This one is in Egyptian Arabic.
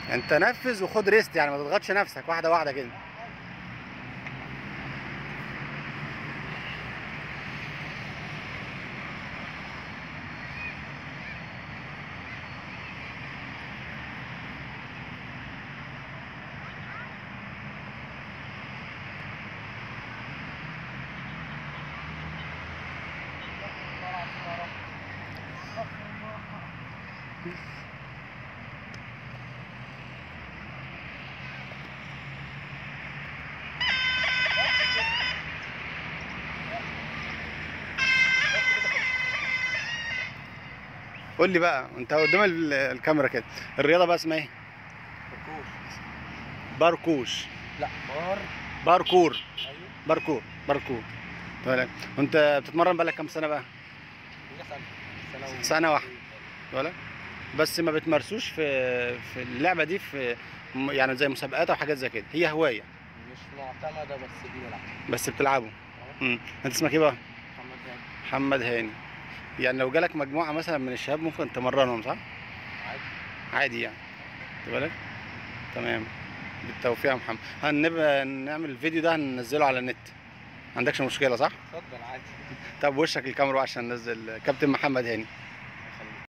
انت نفذ وخد ريست يعني ما تضغطش نفسك واحده واحده كده قول لي بقى انت قدام ال- الكاميرا كده الرياضه بقى اسمها ايه بركوش باركوش لا بار باركور ايوه باركور باركور تمام وانت بتتمرن بقالك كام سنه بقى هي سنه سنه و- سنة واحدة. ولا بس ما بتمارسوش في في اللعبه دي في م- يعني زي مسابقات او حاجات زي كده هي هوايه مش معتمده بس بنلعب بس بتلعبوا امم انت اسمك ايه بقى محمد زاهد محمد هاني يعني لو جالك مجموعه مثلا من الشباب ممكن تمرنهم صح عادي عادي يعني خد بالك تمام بالتوفيق يا محمد هنبقى نعمل الفيديو ده هننزله على النت ما عندكش مشكله صح اتفضل عادي طب وشك الكاميرا بقى عشان ننزل كابتن محمد هاني